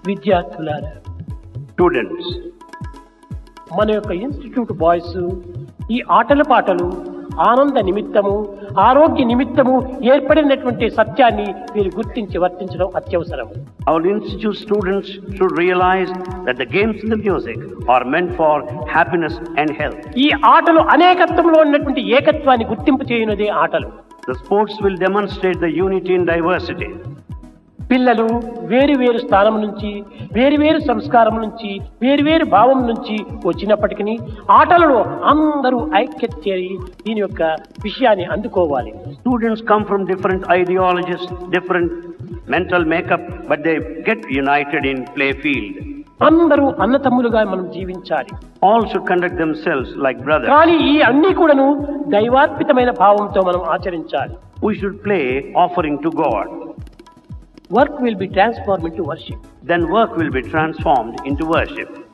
విద్యార్థులారా Students, మన యొక్క ఇన్స్టిట్యూట్ బాయ్స్ ఈ ఆటల పాటలు ఆనంద నిమిత్తము ఆరోగ్య నిమిత్తము ఏర్పడినటువంటి సత్యాన్ని మీరు గుర్తించి వర్తించడం అత్యవసరం our institute students should realize that the games and the music are meant for happiness and health. ఈ ఆటలు అనేకత్వంలో ఉన్నటువంటి ఏకత్వాన్ని గుర్తింపు చేయనిదే ఆటలు The sports will demonstrate the unity in diversity. పిల్లలు వేరు వేరు స్థానం నుంచి వేరు వేరు సంస్కారం నుంచి వేరు వేరు భావం నుంచి వచ్చినప్పటికీ ఆటలలో అందరూ ఐక్యత చేరి దీని యొక్క విషయాన్ని అందుకోవాలి Students come from different ideologies, different mental makeup, but they get united in play field. అందరూ అన్నతమ్ములుగా మనం జీవించాలి All should conduct themselves like brothers. కానీ ఈ అన్ని కూడాను దైవార్పితమైన భావంతో మనం ఆచరించాలి We should play offering to God. Work will be transform into worship Then work will be transformed into worship.